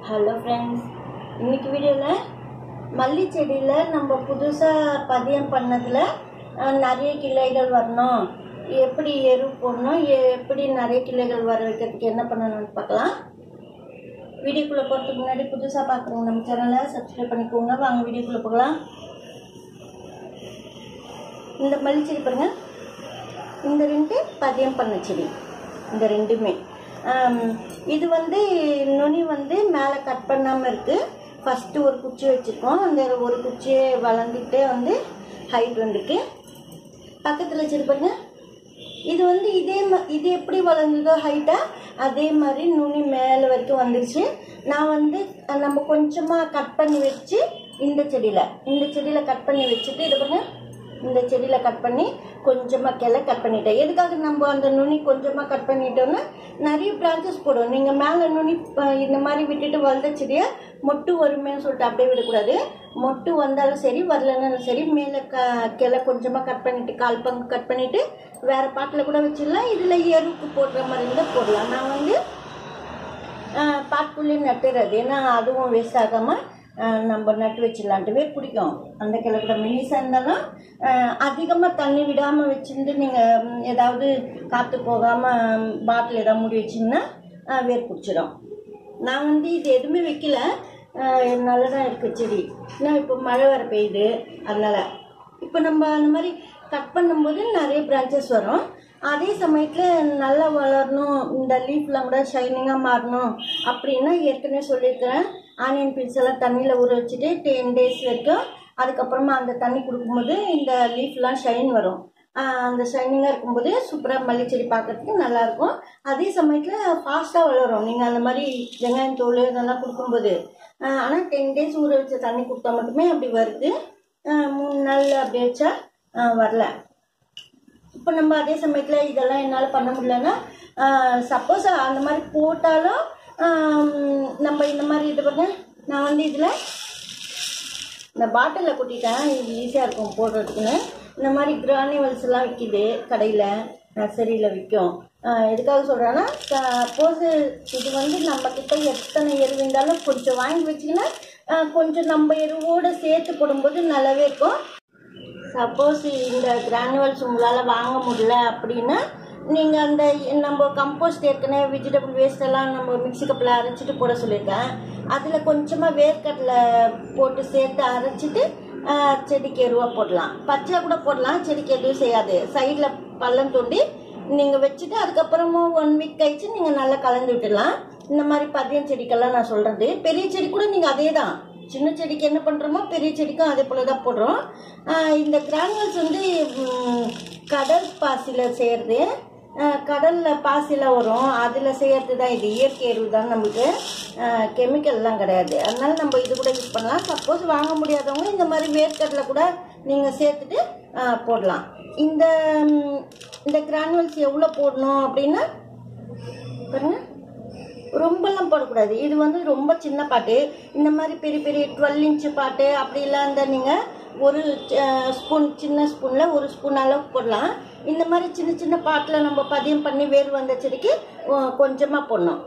hello friends இன்னைக்கு வீடியோவில் மல்லி செடியில் நம்ம புதுசாக பதியம் பண்ணதில் அஹ், நிறைய கிளைகள் வரணும் எப்படி எரு போடணும் எ- எப்படி நிறைய கிளைகள் வர வைக்கிறதுக்கு என்ன பண்ணணும்னு பார்க்கலாம் வீடியோக்குள்ளே போகிறதுக்கு முன்னாடி புதுசாக பார்க்குறவங்க நம்ம சேனலை சப்ஸ்கிரைப் பண்ணிக்கோங்க வாங்க வீடியோக்குள்ளே போகலாம் இந்த மல்லி செடி பாருங்க இந்த ரெண்டு பதியம் பண்ண செடி இந்த ரெண்டுமே ஆம், இது வந்து நுனி வந்து மேலே கட் பண்ணாமல் இருக்குது ஃபஸ்ட்டு ஒரு குச்சி வச்சுருக்கோம் அந்த ஒரு குச்சியை வளர்ந்துக்கிட்டே வந்து ஹைட் வந்துருக்கு பக்கத்தில் சரி பாருங்க இது வந்து இதே ம இது எப்படி வளர்ந்ததோ ஹைட்டாக அதே மாதிரி நுனி மேலே வரைக்கும் வந்துருச்சு நான் வந்து அஹ், நம்ம கொஞ்சமாக கட் பண்ணி வச்சு இந்த செடியில் இந்த செடியில் கட் பண்ணி வச்சுட்டு இது பாருங்க இந்த செடியில் கட் பண்ணி கொஞ்சமாக கிளை கட் பண்ணிட்டேன் எதுக்காக நம்ம அந்த நுனி கொஞ்சமாக கட் பண்ணிட்டோம்னா நிறைய பிரான்ச்சஸ் போடும் நீங்கள் மேலே நுனி அஹ், இந்த மாதிரி விட்டுட்டு வளர்ந்த செடியை மொட்டு வருமேன்னு சொல்லிட்டு அப்படியே விடக்கூடாது மொட்டு வந்தாலும் சரி வரலனாலும் சரி மேலே க கிளை கொஞ்சமாக கட் பண்ணிட்டு கால் பங்கு கட் பண்ணிட்டு வேற பாட்டில் கூட வச்சிடலாம் இதில் எருக்கு போடுற மாதிரி இருந்தால் போடலாம் நான் வந்து பாட்டுக்குள்ளேயே நட்டுறது ஏன்னா அதுவும் வேஸ்ட் ஆகாமல் நம்ம நட்டு வச்சிடலான்ட்டுவே பிடிக்கும் அந்த கிளை கூட மெலிசாக இருந்தாலும் அதிகமாக தண்ணி விடாமல் வச்சிருந்து நீங்கள் ஏதாவது காற்று போகாமல் பாட்டில் ஏதாவது மூடி வச்சிங்கன்னா அஹ், வேர் பிடிச்சிடும் நான் வந்து இது எதுவுமே வைக்கல நல்லா தான் இருக்குது செடி ஏன்னா இப்போ மழை வர பெய்யுது அதனால் இப்போ நம்ம அந்த மாதிரி கட் பண்ணும்போது நிறைய பிரான்ச்சஸ் வரும் அதே சமயத்தில் நல்லா வளரணும் இந்த லீஃப்லாம் கூட ஷைனிங்காக மாறணும் அப்படின்னா ஏற்கனவே சொல்லியிருக்கிறேன் ஆனியன் பீல்ஸ் எல்லாம் தண்ணியில் ஊற வச்சுட்டு டென் டேஸ் வரைக்கும் அதுக்கப்புறமா அந்த தண்ணி கொடுக்கும்போது இந்த லீஃப்லாம் ஷைன் வரும் ஆஹ் அந்த ஷைனிங்காக இருக்கும்போது சூப்பராக மல்லி செடி பார்க்கறதுக்கு நல்லாயிருக்கும் அதே சமயத்தில் ஃபாஸ்ட்டாக வளரும் நீங்கள் அந்த மாதிரி வெங்காயம் தோல் இதெல்லாம் கொடுக்கும்போது ஆனால் டென் டேஸ் ஊற வச்ச தண்ணி கொடுத்தா மட்டுமே அப்படி வருது ஆஹ் மூணு நாள் அப்படி வச்சா ஆஹ் வரல இப்போ நம்ம அதே சமயத்தில் இதெல்லாம் என்னால் பண்ண முடியலன்னா சப்போஸ் அந்த மாதிரி போட்டாலும் ஆம், நம்ம இந்த மாதிரி இது பண்ண நான் வந்து இதில் இந்த பாட்டிலில் கொட்டிட்டேன் இது ஈஸியாக இருக்கும் போடுறதுக்குன்னு இந்த மாதிரி கிரானிவல்ஸ் எல்லாம் விற்கிது கடையில் நர்சரியில் விற்கும் ஆஹ் எதுக்காக சொல்கிறேன்னா சப்போஸ் இது வந்து நம்ம கிட்ட எத்தனை எருவு இருந்தாலும் கொஞ்சம் வாங்கி வச்சிங்கன்னா ஆஹ் கொஞ்சம் நம்ம எருவோடு சேர்த்து போடும்போது நல்லாவே இருக்கும் சப்போஸ் இந்த கிரானுவல்ஸ் உங்களால் வாங்க முடியல அப்படின்னா நீங்கள் அந்த நம்ம கம்போஸ்ட் ஏற்கனவே வெஜிடபிள் வேஸ்ட் எல்லாம் நம்ம மிக்ஸி கப்பில் அரைச்சிட்டு போட சொல்லியிருக்கேன் அதில் கொஞ்சமாக வேர்க்கடலை போட்டு சேர்த்து அரைச்சிட்டு ஆஹ், செடிக்கு எருவாக போடலாம் பச்சை கூட போடலாம் செடிக்கு எதுவும் செய்யாது சைடில் பள்ளம் தோண்டி நீங்கள் வச்சுட்டு அதுக்கப்புறமும் ஒன் வீக் கழிச்சு நீங்கள் நல்லா கலந்து விட்டுடலாம் இந்த மாதிரி பதியம் செடிக்கெல்லாம் நான் சொல்கிறது பெரிய செடி கூட நீங்கள் அதே தான் சின்ன செடிக்கு என்ன பண்ணுறோமோ பெரிய செடிக்கும் அதே போல தான் போடுறோம் ஆஹ் இந்த கிரானுவல்ஸ் வந்து ம், கடல் பாசியில் செய்கிறது கடலில் பாசியில் வரும் அதில் செய்கிறது தான் இது இயற்கை எருவு தான் நம்மளுக்கு கெமிக்கல்லாம் கிடையாது அதனால நம்ம இது கூட யூஸ் பண்ணலாம் சப்போஸ் வாங்க முடியாதவங்க இந்த மாதிரி வேர்க்கடலை கூட நீங்கள் சேர்த்துட்டு ஆஹ் போடலாம் இந்த ம், இந்த கிரானுவல்ஸ் எவ்வளோ போடணும் அப்படின்னா பாருங்க ரொம்பலாம் போடக்கூடாது இது வந்து ரொம்ப சின்ன பாட்டு இந்த மாதிரி பெரிய பெரிய டுவெல் இன்ச்சு பாட்டு அப்படிலாம் இருந்தால் நீங்கள் ஒரு ஸ்பூன் சின்ன ஸ்பூனில் ஒரு ஸ்பூன் அளவுக்கு போடலாம் இந்த மாதிரி சின்ன சின்ன பாட்டில் நம்ம பதியம் பண்ணி வேர் வந்த செடிக்கு கொஞ்சமாக போடணும்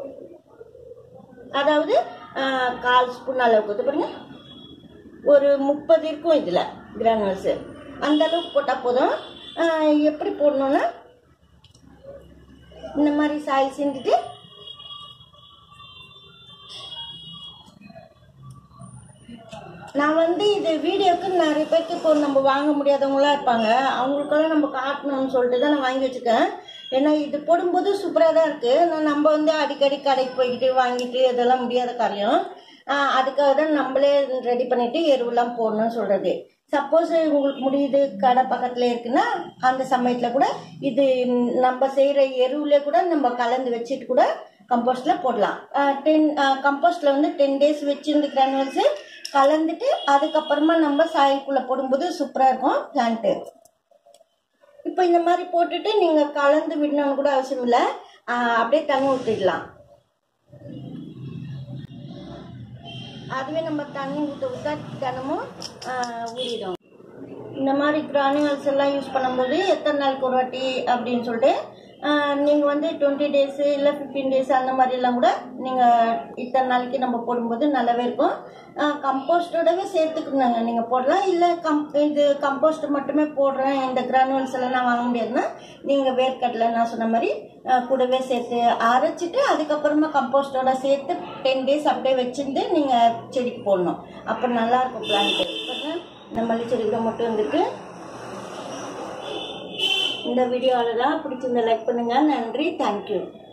அதாவது அஹ், கால் ஸ்பூன் அளவுக்கு இது பாருங்க ஒரு முப்பது இருக்கும் இதில் கிரானுவல்ஸு அந்த அளவுக்கு போட்டால் போதும் அஹ், எப்படி போடணுன்னா இந்த மாதிரி சாயில் செஞ்சுட்டு நான் வந்து இது வீடியோக்கு நிறைய பேருக்கு இப்போ நம்ம வாங்க முடியாதவங்களாம் இருப்பாங்க அவங்களுக்கெல்லாம் நம்ம காட்டணும்னு சொல்லிட்டு தான் நான் வாங்கி வச்சுருக்கேன் ஏன்னா இது போடும்போது சூப்பராக தான் இருக்குது நான் நம்ம வந்து அடிக்கடி கடைக்கு போய்கிட்டு வாங்கிட்டு இதெல்லாம் முடியாத காரியம் ஆஹ் அதுக்காக தான் நம்மளே ரெடி பண்ணிட்டு எருவெல்லாம் போடணும்னு சொல்கிறது சப்போஸ் உங்களுக்கு முடியுது கடை பக்கத்தில் இருக்குன்னா அந்த சமயத்தில் கூட இது நம்ம செய்கிற எருவுலே கூட நம்ம கலந்து வச்சுட்டு கூட கம்போஸ்டில் போடலாம் டென் கம்போஸ்டில் வந்து டென் டேஸ் வச்சிருந்து கிரானுவல்ஸு கலந்துட்டு அதுக்கப்புறமா நம்ம சாயக்குள்ளே போடும்போது சூப்பராக இருக்கும் பிளான்ட்டு இப்போ இந்த மாதிரி போட்டுட்டு நீங்கள் கலந்து விடணும்னு கூட அவசியம் இல்லை அப்படியே தண்ணி ஊற்றிடலாம் அதுவே நம்ம தண்ணி ஊற்ற ஊற்ற தினமும் ஆஹ், ஊறிடும் இந்த மாதிரி கிரானிவல்ஸ் எல்லாம் யூஸ் பண்ணும்போது எத்தனை நாளுக்கு ஒரு வாட்டி அப்படின்னு சொல்லிட்டு நீங்கள் வந்து டுவெண்ட்டி டேஸு இல்லை ஃபிஃப்டீன் டேஸ் அந்த மாதிரிலாம் கூட நீங்கள் இத்தனை நாளைக்கு நம்ம போடும்போது நல்லாவே இருக்கும் கம்போஸ்டோடவே சேர்த்துக்கணுங்க நீங்கள் போடலாம் இல்லை கம் இது கம்போஸ்ட் மட்டுமே போடுறேன் இந்த கிரானுவல்ஸ் எல்லாம் நான் வாங்க முடியாதுன்னா நீங்கள் வேர்க்கடலை நான் சொன்ன மாதிரி அஹ், கூடவே சேர்த்து அரைச்சிட்டு அதுக்கப்புறமா கம்போஸ்டோட சேர்த்து டென் டேஸ் அப்படியே வச்சிருந்து நீங்கள் செடிக்கு போடணும் அப்போ நல்லாயிருக்கும் பிளான்ட்டு இந்த மல்லி செடி கூட மட்டும் வந்துட்டு இந்த வீடியோ அவ்வளோதான் பிடிச்சிருந்த லைக் பண்ணுங்கள் நன்றி தேங்க்யூ